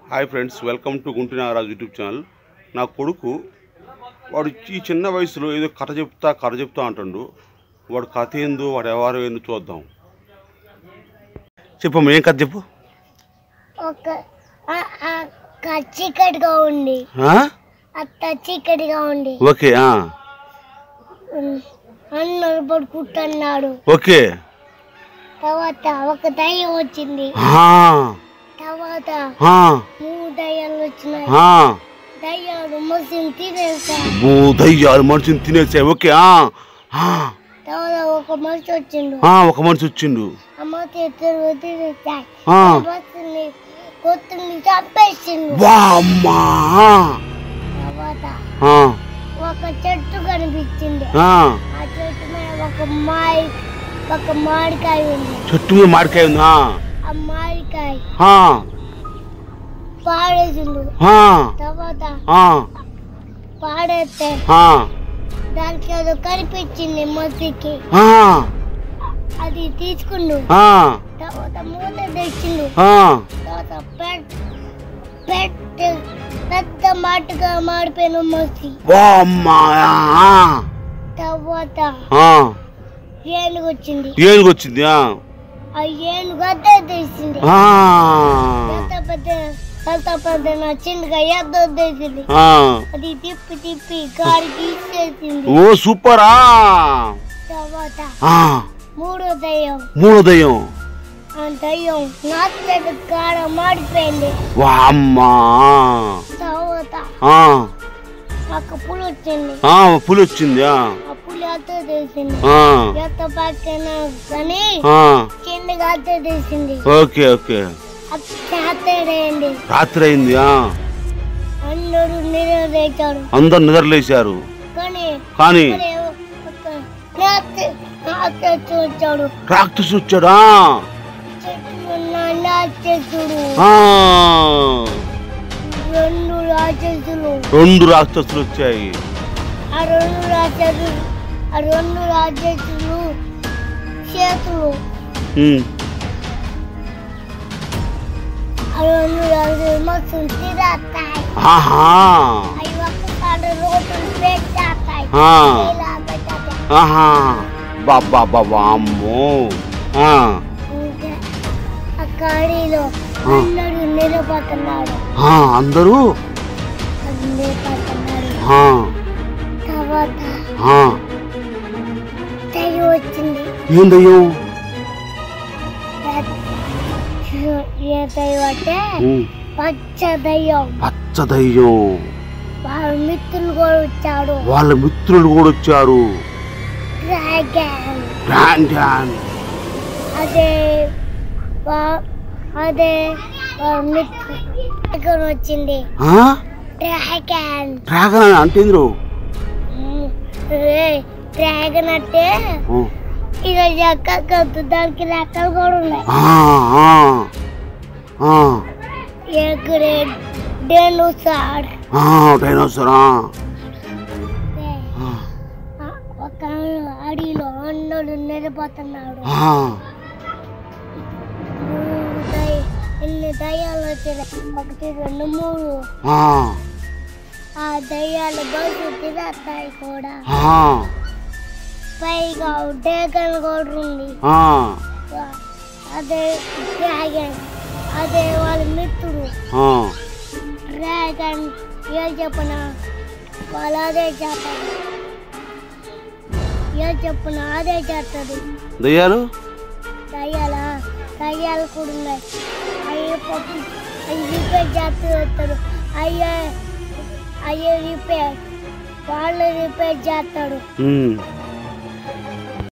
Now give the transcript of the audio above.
Hi friends welcome to Gunti Nagaraju YouTube channel నా కొడుకు వాడు ఈ చిన్న వయసులో ఏదో కథ చెప్తా కథ చెప్తా అంటుండు వాడు కథ ఏందో వాడు ఎవరు ఏందో చూద్దాం చెప్పమ్మా ఏం కథ చెప్పు ఒక ఆ- ఆ క- చీకటిగా ఉంది ఆ? అత్త చీకటిగా ఉంది ఓకే ఆ. ఉమ్, అన్నలు పడుకుంటున్నాడు ఓకే తర్వాత ఒక దయ్యం వచ్చింది ఆ. తర్వాత ఆ. మూడు దయ్యాలు వచ్చినాయి ఆ. దయ్యాలు మసిని తినేసాయి ఓ దయ్యాలు మనిషిని తినేసాయి ఓకే ఆ. ఆ. తర్వాత ఒక మనిషి వచ్చిండు ఆ, ఒక మనిషి వచ్చిండు ఆ మనిషి ఇద్దరు తినేసాయి ఆ. మనిషిని కొత్తిని చంపేసిండు వా అమ్మా తర్వాత ఆ. ఒక చెట్టు కనిపించింది ఆ. ఆ చెట్టు మీద ఒక మాయి ఒక మామిడికాయ ఉంది చెట్టు మీద మాడికాయ ఉందా ఆ మామిడికాయ ఆ. పాడేసిండు ఆ. తర్వాత ఆ. పాడేస్తే ఆ. దానికి ఏదో కనిపించింది మసికి ఆ. అది తీసుకుండు ఆ. తర్వాత మూత తెచ్చిండు ఆ. తర్వాత పెట్ పెట్ పెద్ద మాటగా మాడిపోయిన మసి వా అమ్మా ఆ. తర్వాత ఆ. ఏనుగు వచ్చింది ఏనుగు వచ్చింది ఆ. ఆ ఏనుగు అద్దె తీసింది ఆ. ఎంత పెద్ద ఎంత పెద్ద నా చిన్నగా ఎద్ద తీసింది ఆ. అది తిప్పి తిప్పి గాడి తీసేసింది ఓ సూపరా తర్వాత ఆ. మూడో దయ్యం మూడో దయ్యం ఆ దయ్యం నాటు కాడ మాడిపోయింది వా అమ్మా తర్వాత ఆ. ఒక పులి వచ్చింది ఆ, పులి వచ్చింది ఆ. ఆ పులి అత్త తీసింది ఆ. ఎత్త పక్కన కానీ ఆ. చిన్నగా అత్త తీసింది ఓకే ఓకే చేతడేయండి రాత్రి అయింది ఆ. అందరూ నిలదీశాడు అందరు నిద్రలేశారు కానీ కానీ మరి ఒక నాటు నాటు వచ్చాడు రాక్షసు వచ్చాడా చెట్టు ఉన్న రాక్షసుడు ఆ. రెండు రాక్షసులు రెండు రాక్షసులు వచ్చాయి ఆ రెండు రాక్షసులు ఆ రెండు రాక్షసులు చేతులు ఉమ్. ఆ రెండు రాక్షసులు మొత్తం తిరగతాయి ఆహా అవి ఒక్కసారి రోడ్లు పెట్టేస్తాయి ఆ. ఇలా పెట్టేస్తాయి ఆహా బాబా బాబా అమ్మో ఆ. ఇంకా ఆ ఖాళీలో అందరూ నిలబడుతున్నాడు ఆ, అందరూ నిలబడుతున్నాడు ఆ. తర్వాత ఆ. దయ్యం వచ్చింది ఏం దయ్యం ఏ దయ్యం అంటే ఉమ్. పచ్చ దయ్యం పచ్చ దయ్యం వాళ్ళ మిత్రులు కూడా వచ్చాడు వాళ్ళ మిత్రులు కూడా వచ్చారు డ్రాగన్ డాన్ డాన్ అదే వా- అదే వాళ్ళ మిత్రులు వచ్చింది ఆ? డ్రాగన్ డ్రాగన్ అంటే ఏందిరో? ఉమ్, రే, డ్రాగన్ అంటే ఆ. ఇక ఎక్కదు దానికి రెక్కలు కూడా ఉన్నాయి ఆ, ఆ. ఆ. ఎక్కడే డెనుసార్ ఆ, డైనోసార్ ఆ. ఆ. ఒక అడవిలో అన్నడు నిలబడుతున్నాడు ఆ. మూడు దయ ఎన్ని దయ్యాలు వచ్చాయి ఒకటి రెండు మూడు ఆ. ఆ దయ్యాల బస్సు తిరుగుతాయి కూడా ఆ. పైగా డ్రాగన్ కూడా ఉంది ఆ. అదే డ్రాగన్ అదే వాళ్ళ మిత్రుడు ఆ. డ్రాగన్ ఏం చెప్పన వాళ్ళు అదే చేస్తారు ఏం చెప్పన అదే చేస్తాడు దయ్యాలు దయ్యాల దయ్యాలు కూడా ఉన్నాయి అయ్యే పప్పు అవి రిపేర్ చేస్తూ వస్తాడు అయ్యే అయ్యే రిపేర్ వాళ్ళు రిపేర్ చేస్తాడు ఉమ్.